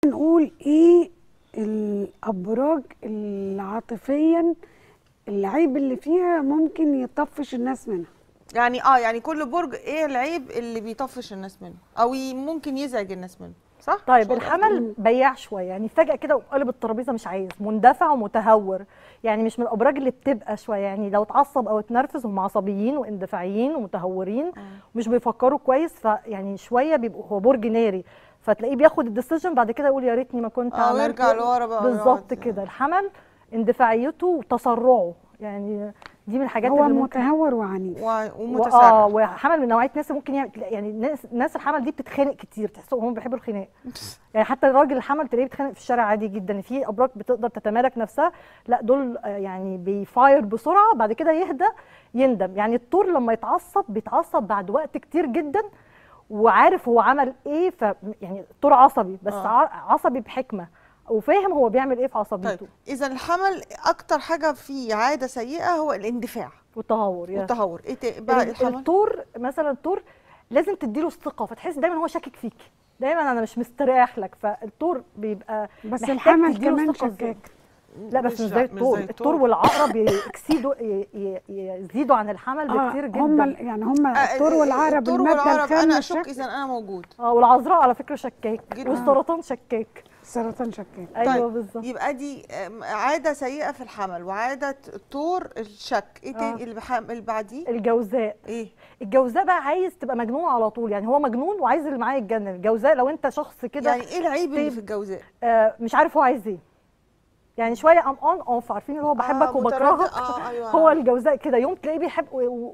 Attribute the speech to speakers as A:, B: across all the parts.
A: نقول ايه الابراج اللي عاطفيا العيب اللي فيها ممكن يطفش الناس منها
B: يعني اه يعني كل برج ايه العيب اللي بيطفش الناس منه او ي- ممكن يزعج الناس منه صح
C: طيب
B: مش
C: الحمل بياع شويه يعني فجاه كده وقلب الترابيزه مش عايز مندفع ومتهور يعني مش من الابراج اللي بتبقى شويه يعني لو اتعصب او اتنرفز هم عصبيين واندفاعيين ومتهورين ومش بيفكروا كويس فيعني شويه بيبقوا هو برج ناري فتلاقيه بياخد الديسيجن بعد كده يقول يا ريتني ما كنت
B: اه
C: عملت
B: ويرجع لورا بقى
C: بالظبط
B: ويقعد.
C: كده الحمل اندفاعيته وتسرعه يعني دي من الحاجات
A: هو
C: اللي ممكن
A: متهور وعنيف
B: و-
C: اه
B: ومتسرع
C: وحمل من نوعيه ناس ممكن يعمل يعني الناس الناس الحمل دي بتتخانق كتير تحسهم هم بيحبوا الخناق يعني حتى الراجل الحمل تلاقيه بيتخانق في الشارع عادي جدا في ابراج بتقدر تتمالك نفسها لا دول آه، يعني بيفاير بسرعه بعد كده يهدى يندم يعني الطور لما يتعصب بيتعصب بعد وقت كتير جدا وعارف هو عمل ايه ف يعني الطور عصبي بس
B: آه.
C: ع- عصبي بحكمه وفاهم هو بيعمل ايه في عصبيته
B: طيب اذا الحمل اكتر حاجه فيه عاده سيئه هو الاندفاع
C: والتهور يا.
B: والتهور ايه تا- بقى
C: ال-
B: الحمل
C: الطور مثلا الطور لازم تديله الثقه فتحس دايما هو شاكك فيك دايما انا مش مستريح لك فالطور بيبقى
A: بس
C: محتاج
A: الحمل
C: تديله
A: كمان
C: الثقة إزاي.
A: شكاك
C: لا بس مش
B: لا،
C: زي الطور الطور والعقرب يكسيدوا ي- ي- يزيدوا عن الحمل بكتير جدا
A: هم ال- يعني هم الطور والعقرب
B: الطور
A: الماده
B: والعقرب انا
A: الخام
B: اشك
A: الشك
B: اذا انا موجود
C: اه والعذراء على فكره شكاك
B: جدا.
C: والسرطان شكاك
A: سرطان شكاك
C: ايوه
B: طيب،
C: بالظبط
B: يبقى دي آم، عاده سيئه في الحمل وعاده الطور الشك ايه تاني
C: آه.
B: اللي, بح... اللي بعديه
C: الجوزاء
B: ايه
C: الجوزاء بقى عايز تبقى مجنون على طول يعني هو مجنون وعايز اللي معاه يتجنن الجوزاء لو انت شخص كده
B: يعني ايه العيب اللي
C: طيب.
B: في الجوزاء
C: آه مش عارف هو عايز ايه يعني شويه ام اون اوف عارفين اللي هو بحبك
B: آه، متردد.
C: وبكرهك
B: اه ايوه
C: هو الجوزاء كده يوم تلاقيه بيحب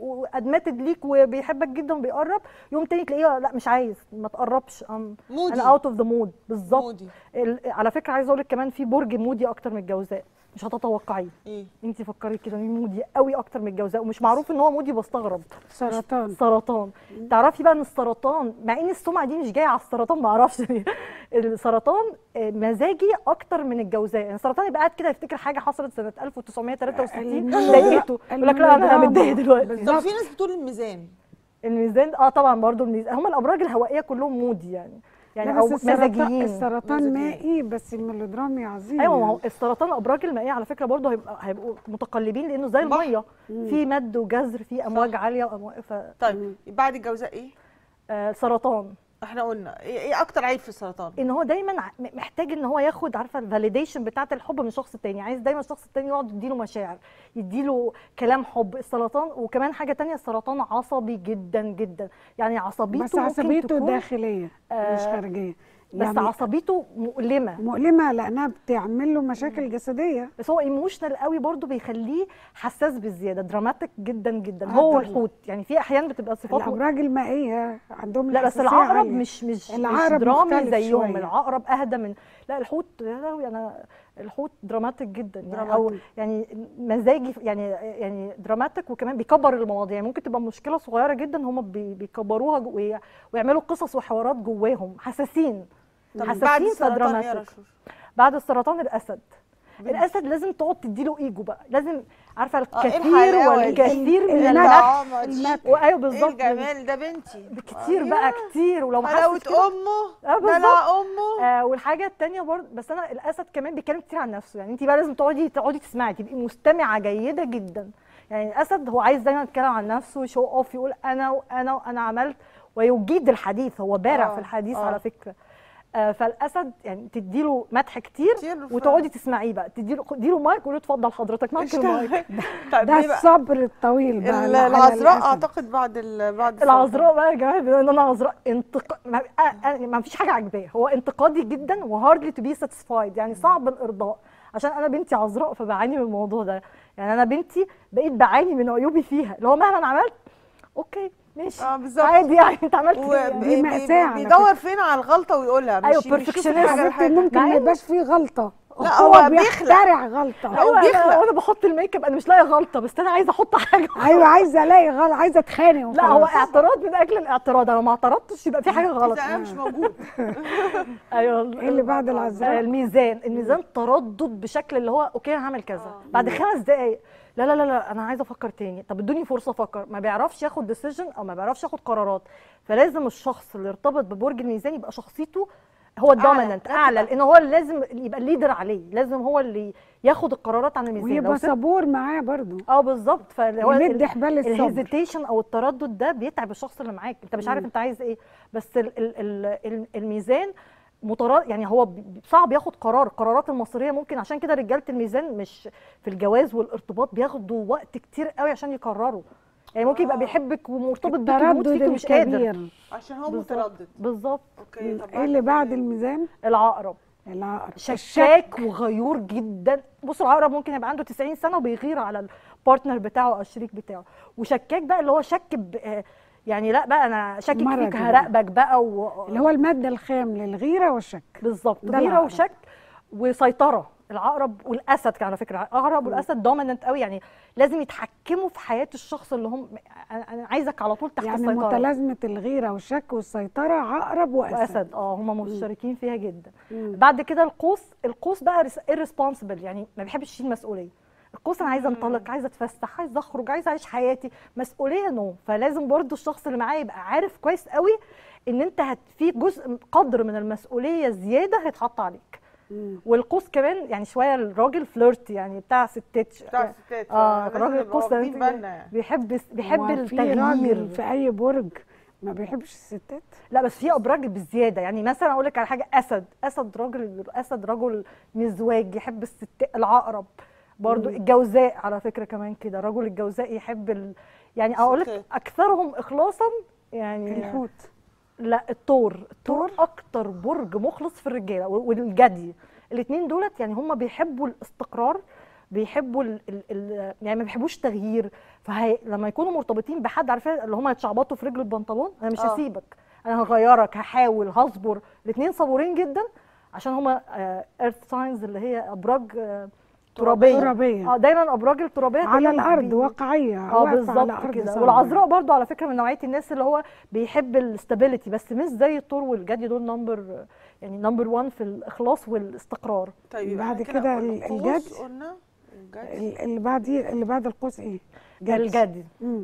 C: وادمتد ليك وبيحبك جدا وبيقرب يوم تاني تلاقيه لا مش عايز ما تقربش أم
B: مودي
C: انا اوت اوف ذا مود بالظبط
B: مودي
C: ال- على فكره عايزه اقول لك كمان في برج مودي اكتر من الجوزاء مش هتتوقعيه
B: ايه
C: انت فكري كده مين مودي قوي اكتر من الجوزاء ومش معروف ان هو مودي بستغرب
A: سرطان
C: سرطان تعرفي بقى ان السرطان مع ان السمعه دي مش جايه على السرطان ما اعرفش ليه. السرطان آه، مزاجي اكتر من الجوزاء يعني السرطان يبقى قاعد كده يفتكر حاجه حصلت سنه 1963
A: الميلودراما-
C: ضايقته يقول لك لا انا
A: الميلودراما.
C: متضايق دلوقتي
B: طب
A: بالظبط
B: في ناس بتقول الميزان
C: الميزان اه طبعا برضو الميزان هم الابراج الهوائيه كلهم مودي يعني يعني
A: لا
C: او
A: بس السرطان
C: مزاجيين
A: السرطان
B: مزاجيين.
A: مائي بس ميلودرامي عظيم
C: ايوه ما هو
A: يعني.
C: السرطان الابراج المائيه على فكره برضه هيبقى هيبقوا متقلبين لانه زي
B: بحر.
C: الميه في مد وجزر في امواج عاليه وامواج ف
B: طيب بعد الجوزاء ايه
C: آه سرطان
B: احنا قلنا ايه, إيه اكتر عيب في السرطان
C: ان هو دايما ع- م- محتاج ان هو ياخد عارفه الفاليديشن بتاعه الحب من شخص تاني عايز دايما الشخص التاني يقعد يديله مشاعر يديله كلام حب السرطان وكمان حاجه تانية السرطان عصبي جدا جدا يعني عصبيته
A: بس
C: ممكن
A: عصبيته
C: تكون
A: داخليه مش
C: آه،
A: خارجيه
C: بس
A: يعني
C: عصبيته مؤلمه
A: مؤلمه لانها بتعمل له مشاكل جسديه
C: بس هو ايموشنال قوي برضه بيخليه حساس بالزياده دراماتيك جدا جدا
A: آه،
C: هو
A: طبعاً.
C: والحوت يعني في احيان بتبقى صفاته
A: الابراج المائيه عندهم
C: لا بس
A: الحساسية
C: العقرب
A: عالية.
C: مش مش مش
A: العقرب
C: درامي
A: مختلف
C: زيهم
A: شوية.
C: العقرب اهدى من لا الحوت يا لهوي انا الحوت دراماتيك جدا يعني او
B: دراماتيك.
C: يعني مزاجي يعني يعني دراماتيك وكمان بيكبر المواضيع يعني ممكن تبقى مشكله صغيره جدا هم بيكبروها جو- وي- ويعملوا قصص وحوارات جواهم حساسين
B: طب بعد
C: حساسين
B: السرطان يا
C: فدراماتيك
B: رشوش
C: بعد السرطان الاسد
B: بنت.
C: الاسد لازم تقعد تديله ايجو بقى لازم عارفه
B: آه، إيه
C: الكثير
B: الحلاوة دي؟
C: والكثير من
A: المدح.
C: المدح
B: الطعامة دي
C: وايوه
B: ايه
C: بالظبط
B: الجمال ده بنتي
C: كتير
B: آه،
C: بقى
B: ياه.
C: كتير ولو ما
B: حلاوة
C: حسش كده
B: امه
C: آه، بالظبط.
B: دلع امه
C: آه والحاجه التانية برضه بس انا الاسد كمان بيتكلم كتير عن نفسه يعني انت بقى لازم تقعدي تقعدي تسمعي تبقي مستمعه جيده جدا يعني الاسد هو عايز دايما يتكلم عن نفسه شو اوف يقول انا وانا وانا عملت ويجيد الحديث هو بارع
B: آه،
C: في الحديث
B: آه.
C: على فكره آه فالاسد يعني تديله مدح كتير
B: كتير ف-
C: وتقعدي تسمعيه بقى تديله اديله مايك وقولي له اتفضل حضرتك معاك المايك
B: طيب
A: ده
B: ليه بقى؟
A: الصبر الطويل بقى
B: ال-
A: على
B: العذراء
A: الأسد.
B: اعتقد بعد ال... بعد السرطان.
C: العذراء بقى يا جماعه بما ان انا عذراء انتق... ما... آه، آه، ما فيش حاجه عاجباه هو انتقادي جدا وهاردلي تو بي ساتيسفايد يعني صعب الارضاء عشان انا بنتي عذراء فبعاني من الموضوع ده يعني انا بنتي بقيت بعاني من عيوبي فيها اللي هو مهما انا عملت اوكي ماشي
B: اه بالظبط
C: عادي يعني انت عملت
B: و-
C: ايه يعني؟
A: دي
B: بي-
A: مأساة
B: بي-
A: على
B: بيدور فين على الغلطه ويقولها مش
C: أيوة،
B: مش يشوف
C: perfectionist.
B: الحاجة
A: حبيبتي
B: الحاجة.
A: ممكن
C: مع
A: ما
C: إن-
A: يبقاش فيه غلطه
B: لا، هو بيخلق.
A: بيخترع غلطه
B: لا، هو
C: أيوة،
B: بيخلق.
C: انا وانا بحط الميك اب انا مش لاقيه غلطه بس انا عايزه احط حاجه
A: ايوه عايزه الاقي غلط عايزه اتخانق
C: لا هو
A: وخلاص.
C: اعتراض من اجل الاعتراض انا ما اعترضتش يبقى في حاجه غلط
B: إذا انا مش موجود
C: ايوه
A: ايه اللي بعد
C: آه،
A: العذراء
C: الميزان الميزان تردد بشكل اللي هو اوكي انا هعمل كذا بعد خمس دقائق لا لا لا لا انا عايزه افكر تاني طب ادوني فرصه افكر ما بيعرفش ياخد ديسيجن او ما بيعرفش ياخد قرارات فلازم الشخص اللي ارتبط ببرج الميزان يبقى شخصيته هو
B: أعلى،
C: الدوميننت
B: راتب
C: اعلى
B: أعلى.
C: لان هو اللي لازم يبقى الليدر عليه لازم هو اللي ياخد القرارات عن الميزان لو
A: ويبقى
C: سبت-
A: صبور معاه برضو
C: اه بالظبط فهو
A: يمد حبال الصبر
C: الهيزيتيشن او التردد ده بيتعب الشخص اللي معاك انت مش عارف
A: مم.
C: انت عايز ايه بس ال ال ال ال الميزان مترا يعني هو بي- صعب ياخد قرار القرارات المصيريه ممكن عشان كده رجاله الميزان مش في الجواز والارتباط بياخدوا وقت كتير قوي عشان يقرروا يعني ممكن يبقى
B: آه.
C: بيحبك ومرتبط بيك ويموت
A: التردد
C: فيك ومش قادر
A: الكبير
B: عشان هو
C: بالظبط.
B: متردد
C: بالظبط
B: اوكي طب
A: ايه اللي بعد الميزان
C: العقرب
A: العقرب
C: شكاك وغيور جدا بص العقرب ممكن يبقى عنده 90 سنه وبيغير على البارتنر بتاعه او الشريك بتاعه وشكاك بقى اللي هو شك ب... آه، يعني لا بقى انا شاكك
A: مرض
C: فيك
A: بقى.
C: هراقبك بقى و...
A: اللي هو المادة الخام للغيرة والشك
C: بالظبط
A: ده
C: غيره
A: العقرب.
C: وشك وسيطره العقرب والاسد كان على فكره العقرب والاسد دوميننت قوي يعني لازم يتحكموا في حياه الشخص اللي هم انا أنا عايزك على طول تحت
A: يعني
C: السيطره
A: متلازمة الغيرة والشك والسيطرة عقرب وأسد,
C: واسد اه هم مشتركين فيها جدا
A: مم.
C: بعد كده القوس القوس بقى irresponsible يعني ما بيحبش يشيل مسؤوليه القوس انا عايزه انطلق عايزه اتفسح عايزه اخرج عايزه اعيش حياتي مسؤوليه نو فلازم برضو الشخص اللي معاه يبقى عارف كويس قوي ان انت هت في جزء قدر من المسؤوليه زياده هيتحط عليك
A: مم.
C: والقوس كمان يعني شويه الراجل فليرت يعني بتاع ستات
B: بتاع الستات
C: اه
B: لازم
C: الراجل
B: نبقى
C: القوس ده
B: واخدين بالنا يعني.
C: بيحب بيحب
A: هو في
C: التغيير
A: راجل في أي برج ما بيحبش الستات
C: لا بس في ابراج بالزياده يعني مثلا اقول لك على حاجه اسد اسد راجل اسد رجل مزواج يحب الست العقرب برضو
A: مم.
C: الجوزاء على فكره كمان كده رجل الجوزاء يحب ال... يعني اقول لك
B: الستات.
C: اكثرهم اخلاصا يعني
A: الحوت
C: لا الثور الثور
A: الثور؟
C: اكتر برج مخلص في الرجاله وال- والجدي الاثنين دولت يعني هم بيحبوا الاستقرار بيحبوا ال ال ال يعني ما بيحبوش تغيير فهي لما يكونوا مرتبطين بحد عارفين اللي هم يتشعبطوا في رجل البنطلون انا مش
B: آه.
C: هسيبك انا هغيرك هحاول هصبر الاثنين صبورين جدا عشان هم ايرث ساينز اللي هي ابراج آه، ترابيه
A: ترابية.
C: اه دايما الابراج الترابيه
A: على
C: دايماً
A: الأرض
C: بي-
A: واقعية
C: اه
A: واقفة على
C: بالظبط
A: أرض
C: كده
A: صلبة.
C: والعذراء برضو على فكره من نوعيه الناس اللي هو بيحب الاستابيليتي بس مش زي الثور والجدي دول نمبر يعني نمبر 1 في الاخلاص والاستقرار
B: طيب يبقى
A: بعد
B: إحنا
A: كده
B: قلنا
A: ال-
B: القوس
A: الجد.
B: قلنا الجد
A: ال- اللي بعد اللي بعد القوس ايه؟ جدي.
C: الجدي
A: مم.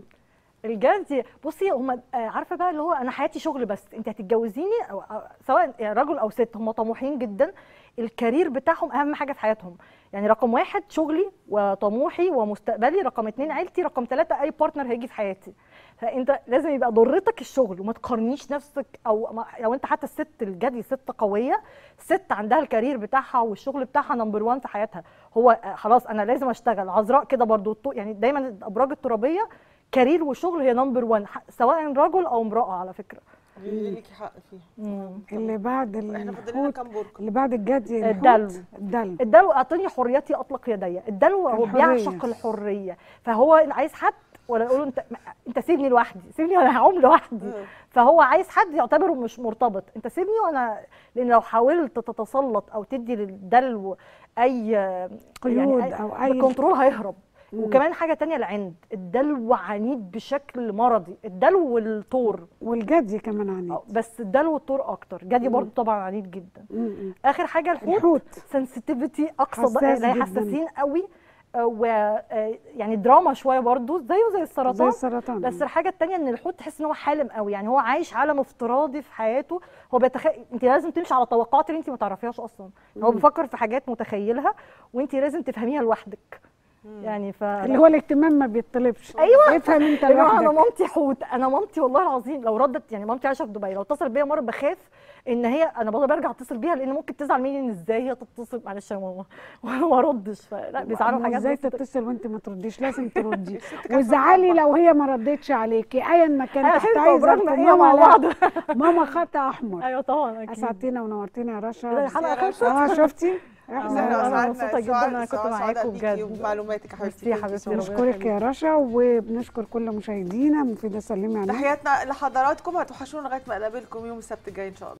C: الجدي بصي هم عارفه بقى اللي هو انا حياتي شغل بس انت هتتجوزيني أو أو سواء يعني رجل او ست هم طموحين جدا الكارير بتاعهم اهم حاجه في حياتهم يعني رقم واحد شغلي وطموحي ومستقبلي رقم اتنين عيلتي رقم ثلاثة اي بارتنر هيجي في حياتي فانت لازم يبقى ضرتك الشغل وما تقارنيش نفسك او ما لو انت حتى الست الجدي ست قويه ست عندها الكارير بتاعها والشغل بتاعها نمبر 1 في حياتها هو آه، خلاص انا لازم اشتغل عذراء كده برضو الطو- يعني دايما الابراج الترابيه كارير وشغل هي نمبر 1 سواء رجل او امراه على فكره
B: دي ليكي حق فيها
C: مم.
A: اللي بعد
B: احنا فاضل لنا
A: الحوت
B: كام برج
A: اللي بعد الجدي
C: الدلو.
A: الحوت الدلو
C: الدلو اعطيني حريتي اطلق يدي الدلو هو
A: الحرية.
C: بيعشق الحريه فهو عايز حد ولا يقول له انت انت سيبني لوحدي سيبني وانا هعوم لوحدي
B: مم.
C: فهو عايز حد يعتبره مش مرتبط انت سيبني وانا لان لو حاولت تتسلط او تدي للدلو اي
A: قيود
C: يعني
A: أو أي-
C: الكنترول هيهرب
A: مم.
C: وكمان حاجه تانية العند الدلو عنيد بشكل مرضي الدلو والطور
A: والجدي كمان عنيد
C: آه، بس الدلو والطور اكتر جدي
A: مم.
C: برضو طبعا عنيد جدا
A: مم. مم.
C: اخر حاجه الحوت
A: الحوت
C: سنسيتيفيتي اقصى
A: حساس
C: درجه
A: جداً.
C: حساسين قوي آه، و آه، يعني دراما شويه برضو زيه زي
A: زي
C: السرطان
A: السرطان
C: بس الحاجه التانية ان الحوت تحس ان هو حالم قوي يعني هو عايش عالم افتراضي في حياته هو بيتخ... انت لازم تمشي على توقعات اللي انت ما تعرفيهاش اصلا هو
A: مم.
C: بيفكر في حاجات متخيلها وانت لازم تفهميها لوحدك يعني ف
A: اللي هو الاهتمام ما بيطلبش
C: أيوة.
A: افهم انت
C: يا جماعه انا
A: لوحدك
C: مامتي حوت انا مامتي والله العظيم لو ردت يعني مامتي عايشه في دبي لو اتصلت بيا مره بخاف ان هي انا برضه برجع اتصل بيها لان ممكن تزعل مني ان ازاي هي تتصل معلش يا ماما وما اردش فلا بيزعلوا
A: ما
C: حاجات
A: ازاي
C: بسيطة.
A: تتصل وانت ما ترديش لازم تردي
B: كانت
A: وزعلي
B: صعبة.
A: لو هي ما ردتش عليكي ايا ما كان
C: أيوة،
A: تحت
C: عشان
A: عايزه
C: أبراج
A: في
C: مائية مع
A: ماما
C: بعض
A: لا ماما خط احمر
C: ايوه طبعا اكيد
A: اسعدتينا ونورتينا يا
C: كده
A: رشا
C: الحلقه خلصت
A: اه شفتي
C: آه،
B: احنا
C: أنا
B: أسعدنا-
C: مبسوطة جداً
B: سعاد-
C: إن أنا كنت
B: سعاد-
C: معاكم
B: سعادة بيكي
C: بجد.
B: وبمعلوماتك يا حبيبتي
C: ميرسي يا
B: Thank you
C: حبيبتي،
B: so much.
C: ربنا
A: بنشكرك يا رشا وبنشكر كل مشاهدينا مفيده سلمي عليكم
B: تحياتنا لحضراتكم هتوحشونا لغايه ما اقابلكم يوم السبت الجاي ان شاء الله